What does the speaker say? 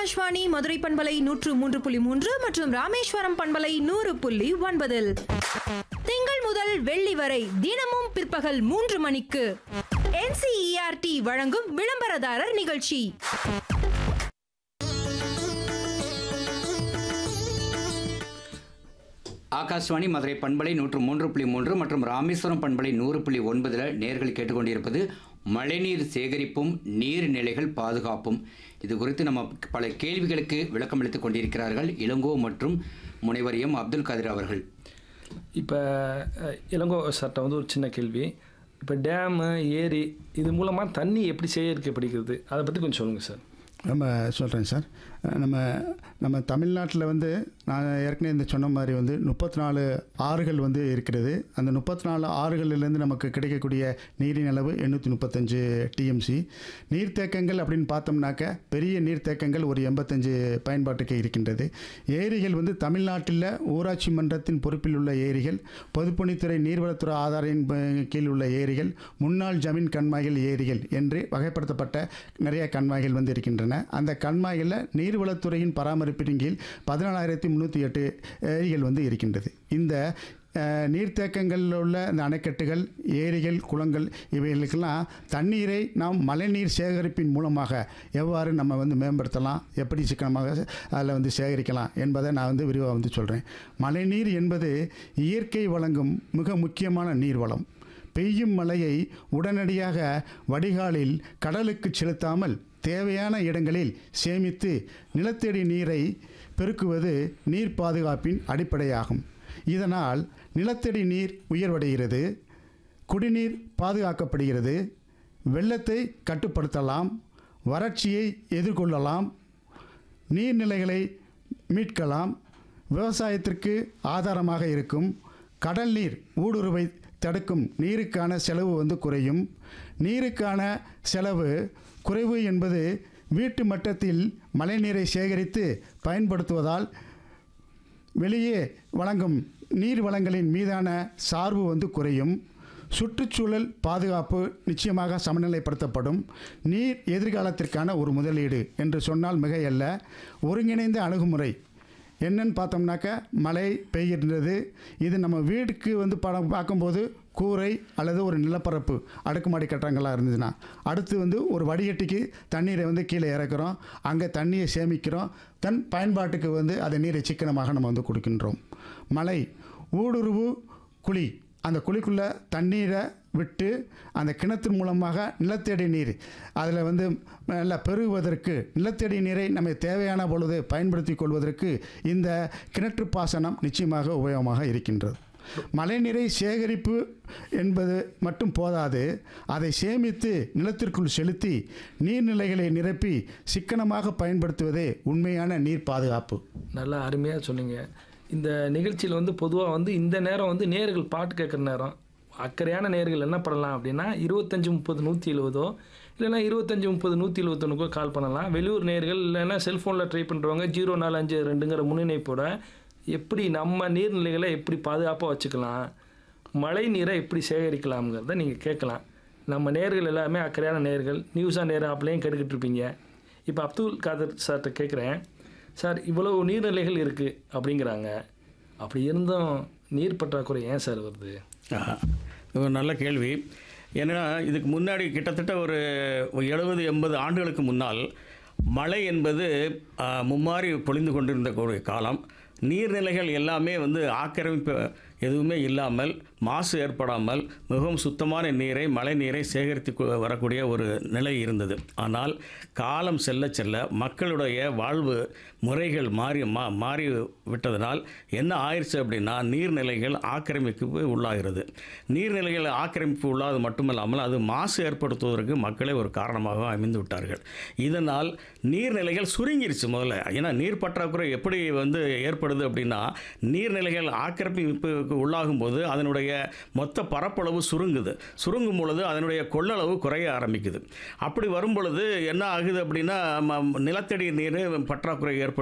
ஆகாஷ்வாணி மதுரை பண்பலை நூற்று மூன்று புள்ளி மூன்று மற்றும் ராமேஸ்வரம் பண்பலை நூறு புள்ளி ஒன்பதில் திங்கள் முதல் வெள்ளி வரை தினமும் பிற்பகல் மூன்று மணிக்கு என்சிஇஆர்டி வழங்கும் விளம்பரதாரர் நிகழ்ச்சி ஆகாஷ்வாணி மதுரை பண்பலை நூற்று மூன்று புள்ளி மூன்று மற்றும் ராமேஸ்வரம் பண்பலை நூறு புள்ளி ஒன்பதில் நேர்கள் கேட்டுக்கொண்டிருப்பது மழைநீர் சேகரிப்பும் நீர்நிலைகள் பாதுகாப்பும் இது குறித்து நம்ம பல கேள்விகளுக்கு விளக்கம் அளித்துக் கொண்டிருக்கிறார்கள் இளங்கோ மற்றும் முனைவர் எம் அப்துல் காதிர் அவர்கள் இப்போ இளங்கோ சார்ட்ட வந்து ஒரு சின்ன கேள்வி இப்போ டேமு ஏரி இது மூலமாக தண்ணி எப்படி சேகரிக்கப்படுகிறது அதை பற்றி கொஞ்சம் சொல்லுங்கள் சார் நம்ம சொல்கிறேன் சார் நம்ம நம்ம தமிழ்நாட்டில் வந்து நான் ஏற்கனவே இந்த சொன்ன மாதிரி வந்து முப்பத்தி நாலு ஆறுகள் வந்து இருக்கிறது அந்த முப்பத்தி நாலு ஆறுகளிலேருந்து நமக்கு கிடைக்கக்கூடிய நீரின் அளவு எண்ணூற்றி முப்பத்தஞ்சு டிஎம்சி நீர்த்தேக்கங்கள் அப்படின்னு பார்த்தோம்னாக்க பெரிய நீர்த்தேக்கங்கள் ஒரு எண்பத்தஞ்சு பயன்பாட்டுக்கு இருக்கின்றது ஏரிகள் வந்து தமிழ்நாட்டில் ஊராட்சி மன்றத்தின் பொறுப்பில் உள்ள ஏரிகள் பொதுப்பணித்துறை நீர்வளத்துறை ஆதாரின் ப- கீழ் உள்ள ஏரிகள் முன்னாள் ஜமீன் கண்மாய்கள் ஏரிகள் என்று வகைப்படுத்தப்பட்ட நிறைய கண்மாய்கள் வந்து இருக்கின்றன அந்த கண்மாய்களில் நீர்வளத்துறையின் பராமரிப்பின் கீழ் பதினாலாயிரத்தி முந்நூற்றி எட்டு ஏரிகள் வந்து இருக்கின்றது இந்த அஹ், நீர்த்தேக்கங்களில் உள்ள இந்த அணைக்கட்டுகள் ஏரிகள் குளங்கள் இவைகளுக்கெல்லாம் தண்ணீரை நாம் மழைநீர் சேகரிப்பின் மூலமாக எவ்வாறு நம்ம வந்து மேம்படுத்தலாம் எப்படி சிக்கனமாக அதில் வந்து சேகரிக்கலாம் என்பதை நான் வந்து விரிவாக வந்து சொல்கிறேன் மழைநீர் என்பது இயற்கை வழங்கும் மிக முக்கியமான நீர் வளம் பெய்யும் மழையை உடனடியாக வடிகாலில் கடலுக்கு செலுத்தாமல் தேவையான இடங்களில் சேமித்து நிலத்தடி நீரை பெருக்குவது நீர் பாதுகாப்பின் அடிப்படையாகும் இதனால் நிலத்தடி நீர் உயர்வடைகிறது குடிநீர் பாதுகாக்கப்படுகிறது வெள்ளத்தை கட்டுப்படுத்தலாம் வறட்சியை எதிர்கொள்ளலாம் நீர்நிலைகளை மீட்கலாம் விவசாயத்திற்கு ஆதாரமாக இருக்கும் கடல் நீர் ஊடுருவை தடுக்கும் நீருக்கான செலவு வந்து குறையும் நீருக்கான செலவு குறைவு என்பது வீட்டு மட்டத்தில் மழைநீரை சேகரித்து பயன்படுத்துவதால் வெளியே வழங்கும் நீர் வளங்களின் மீதான சார்பு வந்து குறையும் சுற்றுச்சூழல் பாதுகாப்பு நிச்சயமாக சமநிலைப்படுத்தப்படும் நீர் எதிர்காலத்திற்கான ஒரு முதலீடு என்று சொன்னால் மிகையல்ல ஒருங்கிணைந்த அணுகுமுறை என்னன்னு பார்த்தோம்னாக்க மழை பெய்கின்றது இது நம்ம வீட்டுக்கு வந்து படம் பார்க்கும்போது கூரை அல்லது ஒரு நிலப்பரப்பு அடுக்குமாடி கட்டடங்களாக இருந்ததுன்னா அடுத்து வந்து ஒரு வடிகட்டிக்கு தண்ணீரை வந்து கீழே இறக்குறோம் அங்கே தண்ணியை சேமிக்கிறோம் தன் பயன்பாட்டுக்கு வந்து அதை நீரை சிக்கனமாக நம்ம வந்து கொடுக்கின்றோம் மழை ஊடுருவு குழி அந்த குழிக்குள்ளே தண்ணீரை விட்டு அந்த கிணத்து மூலமாக நிலத்தடி நீர் அதில் வந்து நல்லா பெருகுவதற்கு நிலத்தடி நீரை நம்ம தேவையான பொழுது பயன்படுத்தி கொள்வதற்கு இந்த கிணற்று பாசனம் நிச்சயமாக உபயோகமாக இருக்கின்றது மழைநீரை சேகரிப்பு என்பது மட்டும் போதாது அதை சேமித்து நிலத்திற்குள் செலுத்தி நீர்நிலைகளை நிரப்பி சிக்கனமாக பயன்படுத்துவதே உண்மையான நீர் பாதுகாப்பு நல்லா அருமையாக சொன்னீங்க இந்த நிகழ்ச்சியில் வந்து பொதுவாக வந்து இந்த நேரம் வந்து நேர்கள் பாட்டு கேட்குற நேரம் அக்கறையான நேர்கள் என்ன பண்ணலாம் அப்படின்னா இருபத்தஞ்சி முப்பது நூற்றி எழுபதோ இல்லைன்னா இருபத்தஞ்சி முப்பது நூற்றி எழுபத்தொன்னுக்கோ கால் பண்ணலாம் வெளியூர் நேர்கள் இல்லைன்னா செல்ஃபோனில் ட்ரை பண்ணுறவங்க ஜீரோ நாலு அஞ்சு ரெண்டுங்கிற முன்னிணைப்போட எப்படி நம்ம நீர்நிலைகளை எப்படி பாதுகாப்பாக வச்சுக்கலாம் மழை நீரை எப்படி சேகரிக்கலாம்ங்கிறத நீங்கள் கேட்கலாம் நம்ம நேர்கள் எல்லாமே அக்கறையான நேர்கள் நியூஸாக நேராக அப்படியும் கேட்டுக்கிட்டு இருப்பீங்க இப்போ அப்துல் காதர் சார்கிட்ட கேட்குறேன் சார் இவ்வளவு நீர்நிலைகள் இருக்குது அப்படிங்கிறாங்க அப்படி இருந்தும் நீர் பற்றாக்குறை ஏன் சார் வருது ஆஹா. இது ஒரு நல்ல கேள்வி ஏன்னா இதுக்கு முன்னாடி கிட்டத்தட்ட ஒரு எழுபது எண்பது ஆண்டுகளுக்கு முன்னால் மழை என்பது ஆ, மும்மாரி பொழிந்து கொண்டிருந்த ஒரு காலம் நீர்நிலைகள் எல்லாமே வந்து ஆக்கிரமிப்பு எதுவுமே இல்லாமல் மாசு ஏற்படாமல் மிகவும் சுத்தமான நீரை மழை நீரை சேகரித்து கொ- வரக்கூடிய ஒரு நிலை இருந்தது ஆனால் காலம் செல்ல செல்ல மக்களுடைய வாழ்வு முறைகள் மாறி மா மாறி விட்டதனால் என்ன ஆயிடுச்சு அப்படின்னா நீர்நிலைகள் ஆக்கிரமிப்பு உள்ளாகிறது நீர்நிலைகள் ஆக்கிரமிப்பு உள்ளாது மட்டுமல்லாமல் அது மாசு ஏற்படுத்துவதற்கு மக்களே ஒரு காரணமாக அமைந்து விட்டார்கள் இதனால் நீர்நிலைகள் சுருங்கிருச்சு முதல்ல ஏன்னா நீர் பற்றாக்குறை எப்படி வந்து ஏற்படுது அப்படின்னா நீர்நிலைகள் ஆக்கிரமிப்புக்கு உள்ளாகும் போது அதனுடைய மொத்த பரப்பளவு சுருங்குது சுருங்கும் பொழுது அதனுடைய கொள்ளளவு குறைய ஆரம்பிக்குது அப்படி வரும் பொழுது என்ன ஆகுது அப்படின்னா ம- நிலத்தடி நீர் பற்றாக்குறை ஏற்படுது